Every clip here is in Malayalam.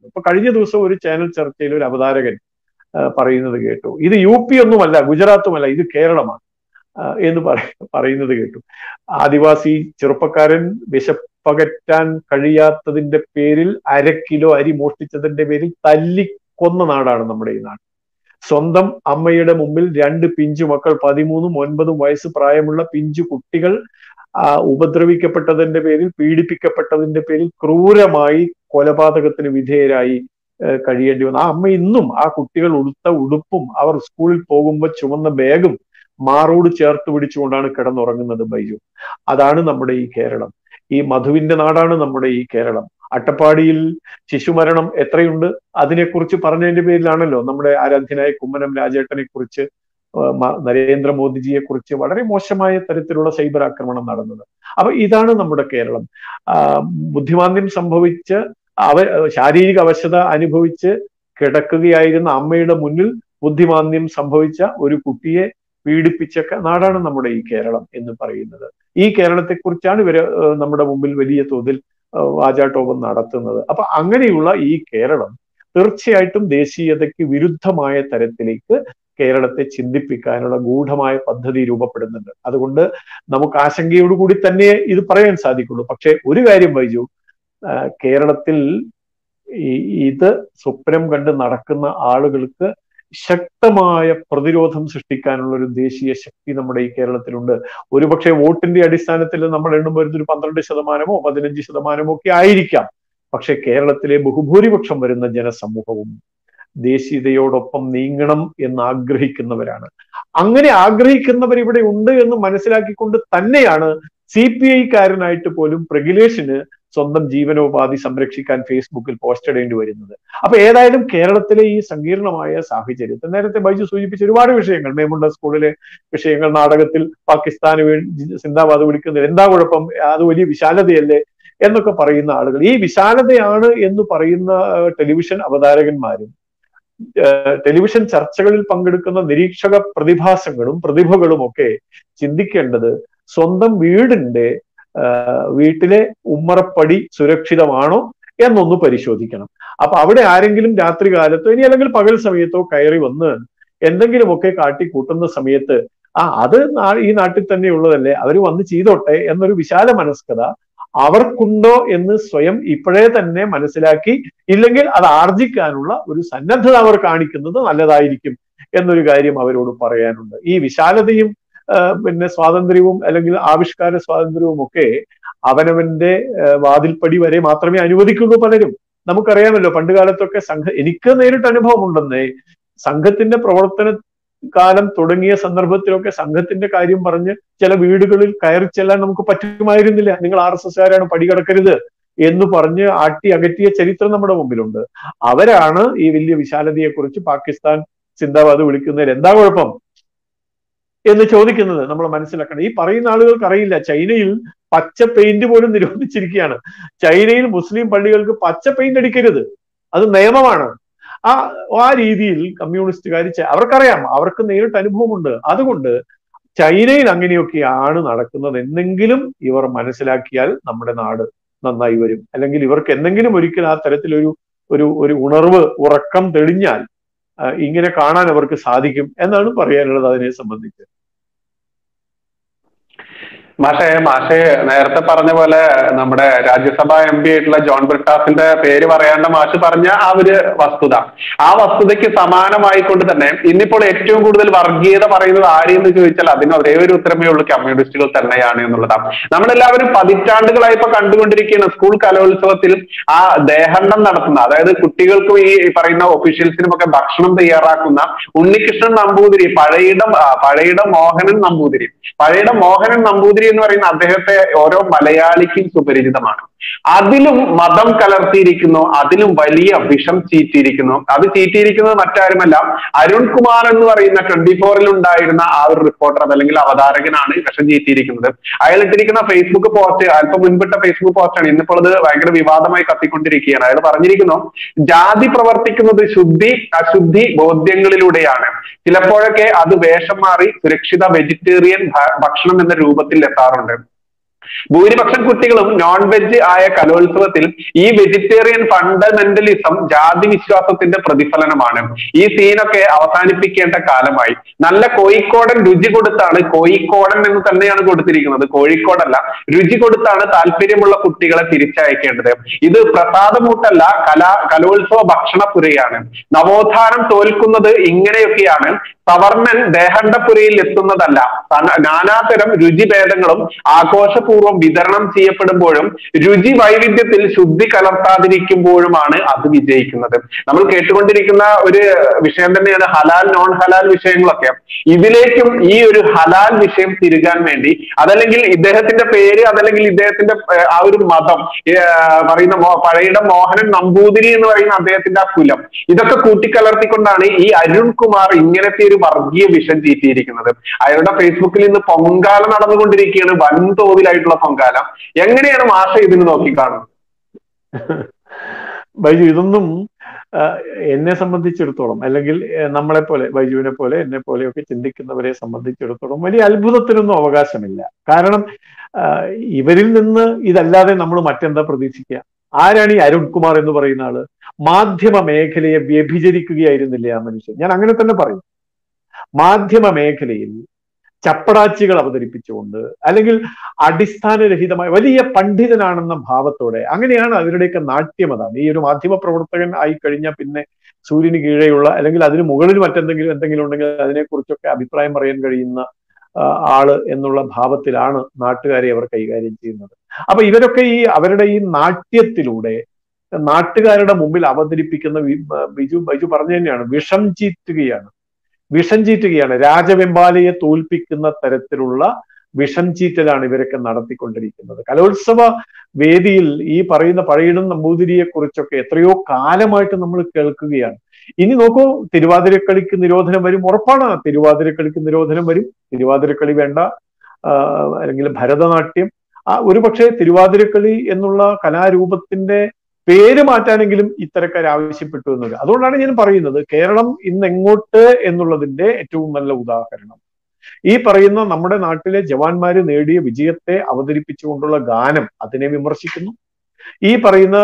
നടക്കുന്നത് ഇപ്പൊ കഴിഞ്ഞ ദിവസം ഒരു ചാനൽ ചർച്ചയിൽ ഒരു അവതാരകൻ പറയുന്നത് കേട്ടു ഇത് യു പി ഒന്നുമല്ല ഗുജറാത്തുമല്ല ഇത് കേരളമാണ് എന്ന് പറയുന്നത് കേട്ടു ആദിവാസി ചെറുപ്പക്കാരൻ വിശപ്പകറ്റാൻ കഴിയാത്തതിന്റെ പേരിൽ അര കിലോ അരി മോഷ്ടിച്ചതിന്റെ പേരിൽ തല്ലിക്കൊന്ന നാടാണ് നമ്മുടെ ഈ നാട് സ്വന്തം അമ്മയുടെ മുമ്പിൽ രണ്ട് പിഞ്ചു മക്കൾ പതിമൂന്നും ഒൻപതും വയസ്സ് പ്രായമുള്ള പിഞ്ചു കുട്ടികൾ ഉപദ്രവിക്കപ്പെട്ടതിന്റെ പേരിൽ പീഡിപ്പിക്കപ്പെട്ടതിന്റെ പേരിൽ ക്രൂരമായി കൊലപാതകത്തിന് വിധേയരായി കഴിയേണ്ടി വന്നു ആ അമ്മ ഇന്നും ആ കുട്ടികൾ ഉടുത്ത ഉടുപ്പും അവർ സ്കൂളിൽ പോകുമ്പോൾ ചുമന്ന ബാഗും മാറോട് ചേർത്ത് പിടിച്ചുകൊണ്ടാണ് കിടന്നുറങ്ങുന്നത് ബൈജു അതാണ് നമ്മുടെ ഈ കേരളം ഈ മധുവിന്റെ നാടാണ് നമ്മുടെ ഈ കേരളം അട്ടപ്പാടിയിൽ ശിശുമരണം എത്രയുണ്ട് അതിനെക്കുറിച്ച് പറഞ്ഞതിന്റെ പേരിലാണല്ലോ നമ്മുടെ ആരാധ്യനായ കുമ്മനം രാജേട്ടനെ കുറിച്ച് നരേന്ദ്രമോദിജിയെ കുറിച്ച് വളരെ മോശമായ തരത്തിലുള്ള സൈബർ ആക്രമണം നടന്നത് അപ്പൊ ഇതാണ് നമ്മുടെ കേരളം ബുദ്ധിമാന്ദ്യം സംഭവിച്ച് അവ ശാരീരിക അവശത അനുഭവിച്ച് കിടക്കുകയായിരുന്ന അമ്മയുടെ മുന്നിൽ ബുദ്ധിമാന്ദ്യം സംഭവിച്ച ഒരു കുട്ടിയെ പീഡിപ്പിച്ച നാടാണ് നമ്മുടെ ഈ കേരളം എന്ന് പറയുന്നത് ഈ കേരളത്തെക്കുറിച്ചാണ് ഇവര് നമ്മുടെ മുമ്പിൽ വലിയ തോതിൽ വാചാട്ടോപം നടത്തുന്നത് അപ്പൊ അങ്ങനെയുള്ള ഈ കേരളം തീർച്ചയായിട്ടും ദേശീയതയ്ക്ക് വിരുദ്ധമായ തരത്തിലേക്ക് കേരളത്തെ ചിന്തിപ്പിക്കാനുള്ള ഗൂഢമായ പദ്ധതി രൂപപ്പെടുന്നുണ്ട് അതുകൊണ്ട് നമുക്ക് ആശങ്കയോടുകൂടി തന്നെ ഇത് പറയാൻ സാധിക്കുള്ളൂ പക്ഷെ ഒരു കാര്യം വൈജു കേരളത്തിൽ ഇത് സ്വപ്നം കണ്ട് നടക്കുന്ന ആളുകൾക്ക് ശക്തമായ പ്രതിരോധം സൃഷ്ടിക്കാനുള്ള ഒരു ദേശീയ ശക്തി നമ്മുടെ ഈ കേരളത്തിലുണ്ട് ഒരുപക്ഷെ വോട്ടിന്റെ അടിസ്ഥാനത്തിൽ നമ്മൾ എണ്ണുമ്പോൾ ഒരു പന്ത്രണ്ട് ശതമാനമോ പതിനഞ്ച് ശതമാനമോ ഒക്കെ ആയിരിക്കാം പക്ഷെ കേരളത്തിലെ ബഹുഭൂരിപക്ഷം വരുന്ന ജനസമൂഹവും ദേശീയതയോടൊപ്പം നീങ്ങണം എന്ന് ആഗ്രഹിക്കുന്നവരാണ് അങ്ങനെ ആഗ്രഹിക്കുന്നവർ ഇവിടെ ഉണ്ട് എന്ന് മനസ്സിലാക്കിക്കൊണ്ട് തന്നെയാണ് സി പി ഐക്കാരനായിട്ട് പോലും പ്രഗിലേഷന് സ്വന്തം ജീവനോപാധി സംരക്ഷിക്കാൻ ഫേസ്ബുക്കിൽ പോസ്റ്റ് ഇടേണ്ടി വരുന്നത് അപ്പൊ ഏതായാലും കേരളത്തിലെ ഈ സങ്കീർണമായ സാഹചര്യത്തിൽ നേരത്തെ ബൈജു സൂചിപ്പിച്ച ഒരുപാട് വിഷയങ്ങൾ മേമുണ്ട സ്കൂളിലെ വിഷയങ്ങൾ നാടകത്തിൽ പാകിസ്ഥാന് വേണ്ടി സിന്ദാബാദ് വിളിക്കുന്നത് എന്താ കുഴപ്പം അത് വലിയ വിശാലതയല്ലേ എന്നൊക്കെ പറയുന്ന ആളുകൾ ഈ വിശാലതയാണ് എന്ന് പറയുന്ന ടെലിവിഷൻ അവതാരകന്മാരും ടെലിവിഷൻ ചർച്ചകളിൽ പങ്കെടുക്കുന്ന നിരീക്ഷക പ്രതിഭാസങ്ങളും പ്രതിഭകളും ഒക്കെ ചിന്തിക്കേണ്ടത് സ്വന്തം വീടിന്റെ വീട്ടിലെ ഉമ്മറപ്പടി സുരക്ഷിതമാണോ എന്നൊന്ന് പരിശോധിക്കണം അപ്പൊ അവിടെ ആരെങ്കിലും രാത്രി കാലത്തോ ഇനി അല്ലെങ്കിൽ പകൽ സമയത്തോ കയറി വന്ന് എന്തെങ്കിലുമൊക്കെ കാട്ടിക്കൂട്ടുന്ന സമയത്ത് ആ അത് ഈ നാട്ടിൽ തന്നെ ഉള്ളതല്ലേ അവർ വന്ന് ചെയ്തോട്ടെ എന്നൊരു വിശാല മനസ്കത അവർക്കുണ്ടോ എന്ന് സ്വയം ഇപ്പോഴേ തന്നെ മനസ്സിലാക്കി ഇല്ലെങ്കിൽ അത് ആർജിക്കാനുള്ള ഒരു സന്നദ്ധത അവർ കാണിക്കുന്നത് നല്ലതായിരിക്കും എന്നൊരു കാര്യം അവരോട് പറയാനുണ്ട് ഈ വിശാലതയും പിന്നെ സ്വാതന്ത്ര്യവും അല്ലെങ്കിൽ ആവിഷ്കാര സ്വാതന്ത്ര്യവും ഒക്കെ അവനവന്റെ വാതിൽപ്പടി വരെ മാത്രമേ അനുവദിക്കുള്ളൂ പലരും നമുക്കറിയാമല്ലോ പണ്ട് കാലത്തൊക്കെ സംഘ എനിക്ക് നേരിട്ട് അനുഭവം ഉണ്ടെന്നേ സംഘത്തിന്റെ പ്രവർത്തന കാലം തുടങ്ങിയ സന്ദർഭത്തിലൊക്കെ സംഘത്തിന്റെ കാര്യം പറഞ്ഞ് ചില വീടുകളിൽ കയറി ചെല്ലാൻ നമുക്ക് പറ്റുമായിരുന്നില്ല നിങ്ങൾ ആർ എസ് എസ്കാരാണ് പടികടക്കരുത് എന്ന് പറഞ്ഞ് ആട്ടി അകറ്റിയ ചരിത്രം നമ്മുടെ മുമ്പിലുണ്ട് അവരാണ് ഈ വലിയ വിശാലതയെക്കുറിച്ച് പാകിസ്ഥാൻ സിന്ദാബാദ് വിളിക്കുന്നതിൽ എന്താ കുഴപ്പം എന്ന് ചോദിക്കുന്നത് നമ്മൾ മനസ്സിലാക്കണം ഈ പറയുന്ന ആളുകൾക്ക് അറിയില്ല ചൈനയിൽ പച്ച പെയിന്റ് പോലും നിരോധിച്ചിരിക്കുകയാണ് ചൈനയിൽ മുസ്ലിം പള്ളികൾക്ക് പച്ച പെയിന്റ് അടിക്കരുത് അത് നിയമമാണ് ആ ആ രീതിയിൽ കമ്മ്യൂണിസ്റ്റുകാർ അവർക്കറിയാം അവർക്ക് നേരിട്ട് അനുഭവമുണ്ട് അതുകൊണ്ട് ചൈനയിൽ അങ്ങനെയൊക്കെയാണ് നടക്കുന്നത് എന്നെങ്കിലും ഇവർ മനസ്സിലാക്കിയാൽ നമ്മുടെ നാട് നന്നായി വരും അല്ലെങ്കിൽ ഇവർക്ക് എന്തെങ്കിലും ഒരിക്കൽ ആ തരത്തിലൊരു ഒരു ഒരു ഉണർവ് ഉറക്കം തെളിഞ്ഞാൽ ഇങ്ങനെ കാണാൻ അവർക്ക് സാധിക്കും എന്നാണ് പറയാനുള്ളത് അതിനെ സംബന്ധിച്ച് മാഷെ മാഷെ നേരത്തെ പറഞ്ഞ പോലെ നമ്മുടെ രാജ്യസഭാ എം പി ആയിട്ടുള്ള ജോൺ ബ്രിട്ടാസിന്റെ പേര് പറയാണ്ട മാഷ് പറഞ്ഞ ആ ഒരു വസ്തുത ആ വസ്തുതയ്ക്ക് സമാനമായിക്കൊണ്ട് തന്നെ ഇന്നിപ്പോൾ ഏറ്റവും കൂടുതൽ വർഗീയത പറയുന്നത് ആരെന്ന് ചോദിച്ചാൽ അതിന് ഒരേ ഒരു ഉത്തരമേ ഉള്ളൂ കമ്മ്യൂണിസ്റ്റുകൾ തന്നെയാണ് എന്നുള്ളതാണ് നമ്മളെല്ലാവരും പതിറ്റാണ്ടുകളായി ഇപ്പൊ കണ്ടുകൊണ്ടിരിക്കുകയാണ് സ്കൂൾ കലോത്സവത്തിൽ ആ ദേഹണ്ണം നടത്തുന്ന അതായത് കുട്ടികൾക്കും ഈ പറയുന്ന ഒഫീഷ്യൽസിനും ഒക്കെ ഭക്ഷണം തയ്യാറാക്കുന്ന ഉണ്ണികൃഷ്ണൻ നമ്പൂതിരി പഴയിടം പഴയിടം മോഹനൻ നമ്പൂതിരി പഴയിടം മോഹനൻ നമ്പൂതിരി എന്ന് പറയുന്ന അദ്ദേഹത്തെ ഓരോ മലയാളിക്കും സുപരിചിതമാണ് അതിലും മതം കലർത്തിയിരിക്കുന്നു അതിലും വലിയ വിഷം ചീറ്റിയിരിക്കുന്നു അത് ചീറ്റിയിരിക്കുന്നത് മറ്റാരുമല്ല അരുൺകുമാർ എന്ന് പറയുന്ന ട്വന്റി ഫോറിൽ ഉണ്ടായിരുന്ന ആ ഒരു റിപ്പോർട്ടർ അതല്ലെങ്കിൽ അവതാരകനാണ് വിഷം ചീറ്റിയിരിക്കുന്നത് അയാൾ ഇട്ടിരിക്കുന്ന ഫേസ്ബുക്ക് പോസ്റ്റ് അല്പം മുൻപിട്ട ഫേസ്ബുക്ക് പോസ്റ്റാണ് ഇന്നിപ്പോൾ അത് ഭയങ്കര വിവാദമായി കത്തിക്കൊണ്ടിരിക്കുകയാണ് അയാൾ പറഞ്ഞിരിക്കുന്നു ജാതി പ്രവർത്തിക്കുന്നത് ശുദ്ധി അശുദ്ധി ബോധ്യങ്ങളിലൂടെയാണ് ചിലപ്പോഴൊക്കെ അത് വേഷം മാറി സുരക്ഷിത വെജിറ്റേറിയൻ ഭക്ഷണം എന്ന രൂപത്തിൽ എത്താറുണ്ട് ഭൂരിപക്ഷം കുട്ടികളും നോൺ വെജ് ആയ കലോത്സവത്തിൽ ഈ വെജിറ്റേറിയൻ ഫണ്ടമെന്റലിസം ജാതി വിശ്വാസത്തിന്റെ പ്രതിഫലനമാണ് ഈ സീനൊക്കെ അവസാനിപ്പിക്കേണ്ട കാലമായി നല്ല കോഴിക്കോടൻ രുചി കൊടുത്താണ് കോഴിക്കോടൻ എന്ന് തന്നെയാണ് കൊടുത്തിരിക്കുന്നത് കോഴിക്കോടല്ല രുചി കൊടുത്താണ് താല്പര്യമുള്ള കുട്ടികളെ തിരിച്ചയക്കേണ്ടത് ഇത് പ്രസാദമൂട്ടല്ല കലാ കലോത്സവ ഭക്ഷണപുരയാണ് നവോത്ഥാനം തോൽക്കുന്നത് ഇങ്ങനെയൊക്കെയാണ് സവർണൻ ദേഹണ്ഡപുരയിൽ എത്തുന്നതല്ല തന- നാനാതരം രുചിഭേദങ്ങളും ആഘോഷപൂർവ്വം വിതരണം ചെയ്യപ്പെടുമ്പോഴും രുചി വൈവിധ്യത്തിൽ ശുദ്ധി കലർത്താതിരിക്കുമ്പോഴുമാണ് അത് വിജയിക്കുന്നത് നമ്മൾ കേട്ടുകൊണ്ടിരിക്കുന്ന ഒരു വിഷയം തന്നെയാണ് ഹലാൽ നോൺ ഹലാൽ വിഷയങ്ങളൊക്കെ ഇതിലേക്കും ഈ ഒരു ഹലാൽ വിഷയം തിരുകാൻ വേണ്ടി അതല്ലെങ്കിൽ ഇദ്ദേഹത്തിന്റെ പേര് അതല്ലെങ്കിൽ ഇദ്ദേഹത്തിന്റെ ഏർ, ആ ഒരു മതം ഏർ, പറയുന്ന മോ- പഴയുടെ മോഹനൻ നമ്പൂതിരി എന്ന് പറയുന്ന അദ്ദേഹത്തിന്റെ ആ കുലം ഇതൊക്കെ കൂട്ടിക്കലർത്തിക്കൊണ്ടാണ് ഈ അരുൺ കുമാർ ഇങ്ങനത്തെ ഒരു വർഗീയ വിഷം ചീറ്റിയിരിക്കുന്നത് അയാളുടെ ഫേസ്ബുക്കിൽ ഇന്ന് പൊങ്കാല നടന്നുകൊണ്ടിരിക്കുകയാണ് വൻതോതിലായിട്ടുള്ള പൊങ്കാല എങ്ങനെയാണ് മാഷ ഇതിന് നോക്കിക്കാണുന്നത് ബൈജു ഇതൊന്നും ആ, എന്നെ സംബന്ധിച്ചിടത്തോളം അല്ലെങ്കിൽ ഏഹ്, നമ്മളെ പോലെ ബൈജുവിനെ പോലെ എന്നെ പോലെയൊക്കെ ചിന്തിക്കുന്നവരെ സംബന്ധിച്ചിടത്തോളം വലിയ അത്ഭുതത്തിനൊന്നും അവകാശമില്ല കാരണം ആ, ഇവരിൽ നിന്ന് ഇതല്ലാതെ നമ്മൾ മറ്റെന്താ പ്രതീക്ഷിക്കുക ആരാണ് ഈ അരുൺകുമാർ എന്ന് പറയുന്ന ആള് മാധ്യമ മേഖലയെ വ്യഭിചരിക്കുകയായിരുന്നില്ലേ ആ മനുഷ്യൻ ഞാൻ അങ്ങനെ തന്നെ പറയും മാധ്യമ മേഖലയിൽ ചപ്പടാച്ചികൾ അവതരിപ്പിച്ചുകൊണ്ട് അല്ലെങ്കിൽ അടിസ്ഥാനരഹിതമായ വലിയ പണ്ഡിതനാണെന്ന ഭാവത്തോടെ അങ്ങനെയാണ് അവരുടെയൊക്കെ നാട്യം അതാണ് ഈ ഒരു മാധ്യമ പ്രവർത്തകൻ ആയി കഴിഞ്ഞാൽ പിന്നെ സൂര്യന് കീഴെയുള്ള അല്ലെങ്കിൽ അതിന് മുകളിൽ മറ്റെന്തെങ്കിലും എന്തെങ്കിലും ഉണ്ടെങ്കിൽ അതിനെക്കുറിച്ചൊക്കെ അഭിപ്രായം പറയാൻ കഴിയുന്ന ആ, ആള് എന്നുള്ള ഭാവത്തിലാണ് നാട്ടുകാരെ അവർ കൈകാര്യം ചെയ്യുന്നത് അപ്പൊ ഇവരൊക്കെ ഈ അവരുടെ ഈ നാട്യത്തിലൂടെ നാട്ടുകാരുടെ മുമ്പിൽ അവതരിപ്പിക്കുന്ന വി- ബിജു ബൈജു പറഞ്ഞു തന്നെയാണ് വിഷം ചീറ്റുകയാണ് വിഷം ചീറ്റുകയാണ് രാജവെമ്പാലയെ തോൽപ്പിക്കുന്ന തരത്തിലുള്ള വിഷം ചീറ്റലാണ് ഇവരൊക്കെ നടത്തിക്കൊണ്ടിരിക്കുന്നത് കലോത്സവ വേദിയിൽ ഈ പറയുന്ന പഴയിടം നമ്പൂതിരിയെ കുറിച്ചൊക്കെ എത്രയോ കാലമായിട്ട് നമ്മൾ കേൾക്കുകയാണ് ഇനി നോക്കൂ തിരുവാതിരക്കളിക്ക് നിരോധനം വരും ഉറപ്പാണ് തിരുവാതിരക്കളിക്ക് നിരോധനം വരും തിരുവാതിരക്കളി വേണ്ട ആ, അല്ലെങ്കിൽ ഭരതനാട്യം ആ ഒരു പക്ഷേ തിരുവാതിരക്കളി എന്നുള്ള കലാരൂപത്തിന്റെ പേര് മാറ്റാനെങ്കിലും ഇത്തരക്കാർ ആവശ്യപ്പെട്ടു എന്നത് അതുകൊണ്ടാണ് ഞാൻ പറയുന്നത് കേരളം ഇന്ന് എങ്ങോട്ട് എന്നുള്ളതിന്റെ ഏറ്റവും നല്ല ഉദാഹരണം ഈ പറയുന്ന നമ്മുടെ നാട്ടിലെ ജവാന്മാര് നേടിയ വിജയത്തെ അവതരിപ്പിച്ചുകൊണ്ടുള്ള ഗാനം അതിനെ വിമർശിക്കുന്നു ഈ പറയുന്ന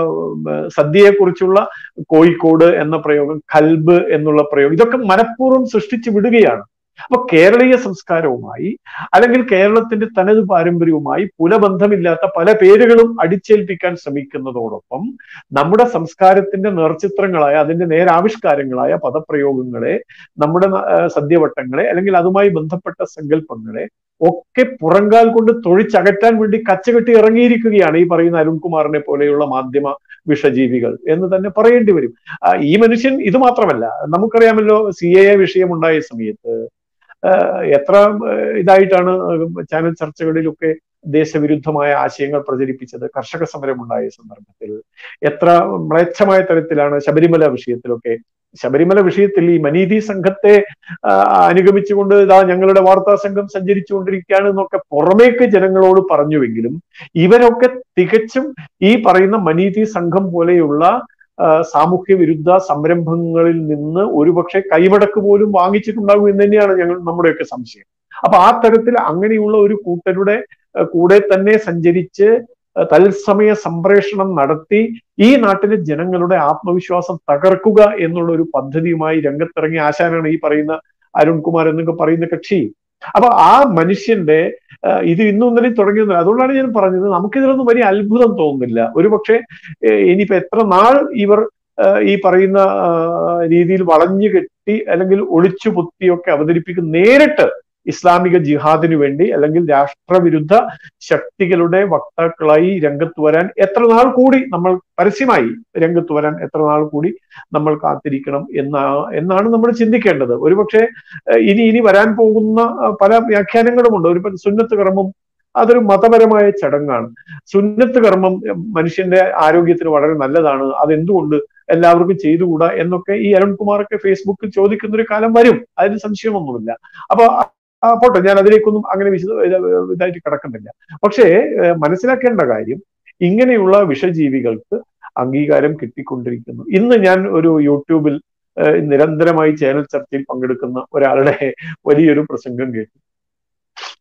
സദ്യയെക്കുറിച്ചുള്ള കോഴിക്കോട് എന്ന പ്രയോഗം കൽബ് എന്നുള്ള പ്രയോഗം ഇതൊക്കെ മനഃപൂർവ്വം സൃഷ്ടിച്ചു വിടുകയാണ് അപ്പൊ കേരളീയ സംസ്കാരവുമായി അല്ലെങ്കിൽ കേരളത്തിന്റെ തനത് പാരമ്പര്യവുമായി പുലബന്ധമില്ലാത്ത പല പേരുകളും അടിച്ചേൽപ്പിക്കാൻ ശ്രമിക്കുന്നതോടൊപ്പം നമ്മുടെ സംസ്കാരത്തിന്റെ നേർചിത്രങ്ങളായ അതിന്റെ നേരാവിഷ്കാരങ്ങളായ പദപ്രയോഗങ്ങളെ നമ്മുടെ ആ, സദ്യവട്ടങ്ങളെ അല്ലെങ്കിൽ അതുമായി ബന്ധപ്പെട്ട സങ്കല്പങ്ങളെ ഒക്കെ പുറങ്കാൽ കൊണ്ട് തൊഴിച്ചകറ്റാൻ വേണ്ടി കച്ചകെട്ടി ഇറങ്ങിയിരിക്കുകയാണ് ഈ പറയുന്ന അരുൺകുമാറിനെ പോലെയുള്ള മാധ്യമ വിഷജീവികൾ എന്ന് തന്നെ പറയേണ്ടി വരും ആ, ഈ മനുഷ്യൻ ഇത് മാത്രമല്ല നമുക്കറിയാമല്ലോ സി എ വിഷയമുണ്ടായ സമയത്ത് ആ, എത്ര ആ, ഇതായിട്ടാണ് ചാനൽ ചർച്ചകളിലൊക്കെ ദേശവിരുദ്ധമായ ആശയങ്ങൾ പ്രചരിപ്പിച്ചത് കർഷക സമരമുണ്ടായ സന്ദർഭത്തിൽ എത്ര മ്ലേച്ഛമായ തരത്തിലാണ് ശബരിമല വിഷയത്തിലൊക്കെ ശബരിമല വിഷയത്തിൽ ഈ മനീതി സംഘത്തെ ആ, അനുഗമിച്ചുകൊണ്ട് ഇതാ ഞങ്ങളുടെ വാർത്താ സംഘം സഞ്ചരിച്ചുകൊണ്ടിരിക്കുകയാണ് എന്നൊക്കെ പുറമേക്ക് ജനങ്ങളോട് പറഞ്ഞുവെങ്കിലും ഇവരൊക്കെ തികച്ചും ഈ പറയുന്ന മനീതി സംഘം പോലെയുള്ള ആ, സാമൂഹ്യ വിരുദ്ധ സംരംഭങ്ങളിൽ നിന്ന് ഒരുപക്ഷെ കൈവടക്ക് പോലും വാങ്ങിച്ചിട്ടുണ്ടാകും എന്ന് തന്നെയാണ് ഞങ്ങൾ നമ്മുടെയൊക്കെ സംശയം അപ്പൊ ആ തരത്തിൽ അങ്ങനെയുള്ള ഒരു കൂട്ടരുടെ ആ, കൂടെ തന്നെ സഞ്ചരിച്ച് ആ, തത്സമയ സംപ്രേഷണം നടത്തി ഈ നാട്ടിലെ ജനങ്ങളുടെ ആത്മവിശ്വാസം തകർക്കുക എന്നുള്ള ഒരു പദ്ധതിയുമായി രംഗത്തിറങ്ങിയ ആശാനാണ് ഈ പറയുന്ന അരുൺകുമാർ എന്നൊക്കെ പറയുന്ന കക്ഷി അപ്പൊ ആ മനുഷ്യന്റെ ആ, ഇത് ഇന്നും ഇന്നലെയും തുടങ്ങിയത് അതുകൊണ്ടാണ് ഞാൻ പറഞ്ഞത് നമുക്കിതിലൊന്നും വലിയ അത്ഭുതം തോന്നുന്നില്ല ഒരുപക്ഷെ ഏഹ് ഇനിയിപ്പോ എത്ര നാൾ ഇവർ ആഹ് ഈ പറയുന്ന ആഹ് രീതിയിൽ വളഞ്ഞു കെട്ടി അല്ലെങ്കിൽ ഒളിച്ചു പൊത്തിയൊക്കെ അവതരിപ്പിക്കും നേരിട്ട് ഇസ്ലാമിക ജിഹാദിനു വേണ്ടി അല്ലെങ്കിൽ രാഷ്ട്രവിരുദ്ധ ശക്തികളുടെ വക്താക്കളായി രംഗത്ത് വരാൻ എത്ര നാൾ കൂടി നമ്മൾ പരസ്യമായി രംഗത്ത് വരാൻ എത്ര നാൾ കൂടി നമ്മൾ കാത്തിരിക്കണം എന്നാ എന്നാണ് നമ്മൾ ചിന്തിക്കേണ്ടത് ഒരുപക്ഷെ ഏഹ് ഇനി ഇനി വരാൻ പോകുന്ന ആഹ് പല വ്യാഖ്യാനങ്ങളുമുണ്ട് ഒരു സുന്നത്ത് കർമ്മം അതൊരു മതപരമായ ചടങ്ങാണ് സുന്നത്ത് കർമ്മം മനുഷ്യന്റെ ആരോഗ്യത്തിന് വളരെ നല്ലതാണ് അതെന്തുകൊണ്ട് എല്ലാവർക്കും ചെയ്തുകൂടാ എന്നൊക്കെ ഈ അരുൺകുമാറൊക്കെ ഫേസ്ബുക്കിൽ ചോദിക്കുന്ന ഒരു കാലം വരും അതിന് സംശയമൊന്നുമില്ല അപ്പൊ ആ, പോട്ടെ ഞാൻ അതിലേക്കൊന്നും അങ്ങനെ വിശദ ഇത് ഇതായിട്ട് കിടക്കുന്നില്ല പക്ഷേ ഏഹ് മനസ്സിലാക്കേണ്ട കാര്യം ഇങ്ങനെയുള്ള വിഷജീവികൾക്ക് അംഗീകാരം കിട്ടിക്കൊണ്ടിരിക്കുന്നു ഇന്ന് ഞാൻ ഒരു യൂട്യൂബിൽ ഏഹ് നിരന്തരമായി ചാനൽ ചർച്ചയിൽ പങ്കെടുക്കുന്ന ഒരാളുടെ വലിയൊരു പ്രസംഗം കേട്ടു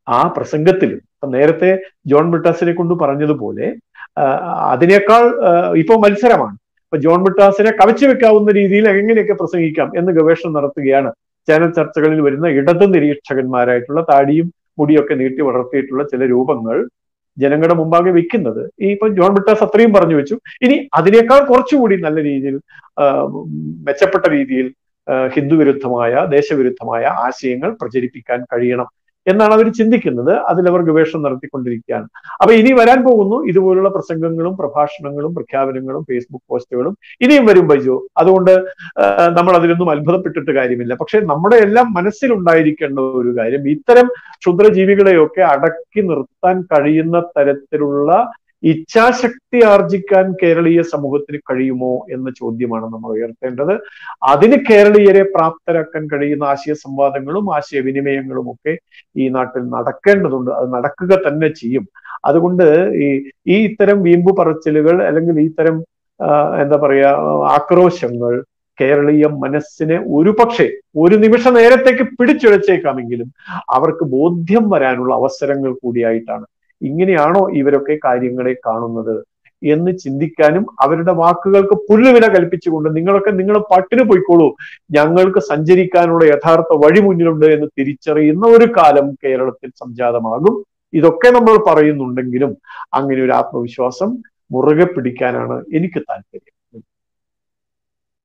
ആ പ്രസംഗത്തിൽ നേരത്തെ ജോൺ ബ്രിട്ടാസിനെ കൊണ്ട് പറഞ്ഞതുപോലെ അതിനേക്കാൾ ഇപ്പൊ മത്സരമാണ് ഇപ്പൊ ജോൺ ബ്രിട്ടാസിനെ കവച്ചു വെക്കാവുന്ന രീതിയിൽ എങ്ങനെയൊക്കെ പ്രസംഗിക്കാം എന്ന് ഗവേഷണം നടത്തുകയാണ് ചാനൽ ചർച്ചകളിൽ വരുന്ന ഇടത് നിരീക്ഷകന്മാരായിട്ടുള്ള താടിയും മുടിയൊക്കെ നീട്ടി വളർത്തിയിട്ടുള്ള ചില രൂപങ്ങൾ ജനങ്ങളുടെ മുമ്പാകെ വെക്കുന്നത് ഈ ഇപ്പൊ ജോൺ ബ്രിട്ടാസ് അത്രയും പറഞ്ഞു വെച്ചു ഇനി അതിനേക്കാൾ കുറച്ചുകൂടി നല്ല രീതിയിൽ മെച്ചപ്പെട്ട രീതിയിൽ ഹിന്ദു വിരുദ്ധമായ ദേശവിരുദ്ധമായ ആശയങ്ങൾ പ്രചരിപ്പിക്കാൻ കഴിയണം എന്നാണ് അവർ ചിന്തിക്കുന്നത് അതിലവർ ഗവേഷണം നടത്തിക്കൊണ്ടിരിക്കുകയാണ് അപ്പൊ ഇനി വരാൻ പോകുന്നു ഇതുപോലുള്ള പ്രസംഗങ്ങളും പ്രഭാഷണങ്ങളും പ്രഖ്യാപനങ്ങളും ഫേസ്ബുക്ക് പോസ്റ്റുകളും ഇനിയും വരും ബൈജു അതുകൊണ്ട് നമ്മൾ അതിലൊന്നും അത്ഭുതപ്പെട്ടിട്ട് കാര്യമില്ല പക്ഷെ നമ്മുടെ എല്ലാം മനസ്സിലുണ്ടായിരിക്കേണ്ട ഒരു കാര്യം ഇത്തരം ക്ഷുദ്രജീവികളെയൊക്കെ അടക്കി നിർത്താൻ കഴിയുന്ന തരത്തിലുള്ള ഇച്ഛാശക്തി ആർജിക്കാൻ കേരളീയ സമൂഹത്തിന് കഴിയുമോ എന്ന ചോദ്യമാണ് നമ്മൾ ഉയർത്തേണ്ടത് അതിന് കേരളീയരെ പ്രാപ്തരാക്കാൻ കഴിയുന്ന ആശയ സംവാദങ്ങളും ആശയവിനിമയങ്ങളും ഒക്കെ ഈ നാട്ടിൽ നടക്കേണ്ടതുണ്ട് അത് നടക്കുക തന്നെ ചെയ്യും അതുകൊണ്ട് ഈ ഈ ഇത്തരം വീമ്പു പറച്ചിലുകൾ അല്ലെങ്കിൽ ഈ തരം എന്താ പറയാ ആക്രോശങ്ങൾ കേരളീയ മനസ്സിനെ ഒരു പക്ഷേ ഒരു നിമിഷ നേരത്തേക്ക് പിടിച്ചുഴച്ചേക്കാമെങ്കിലും അവർക്ക് ബോധ്യം വരാനുള്ള അവസരങ്ങൾ കൂടിയായിട്ടാണ് ഇങ്ങനെയാണോ ഇവരൊക്കെ കാര്യങ്ങളെ കാണുന്നത് എന്ന് ചിന്തിക്കാനും അവരുടെ വാക്കുകൾക്ക് പുല്ലുവില കൽപ്പിച്ചുകൊണ്ട് നിങ്ങളൊക്കെ നിങ്ങൾ പട്ടിന് പോയിക്കോളൂ ഞങ്ങൾക്ക് സഞ്ചരിക്കാനുള്ള യഥാർത്ഥ വഴി മുന്നിലുണ്ട് എന്ന് തിരിച്ചറിയുന്ന ഒരു കാലം കേരളത്തിൽ സംജാതമാകും ഇതൊക്കെ നമ്മൾ പറയുന്നുണ്ടെങ്കിലും അങ്ങനെ ഒരു ആത്മവിശ്വാസം മുറുകെ പിടിക്കാനാണ് എനിക്ക് താല്പര്യം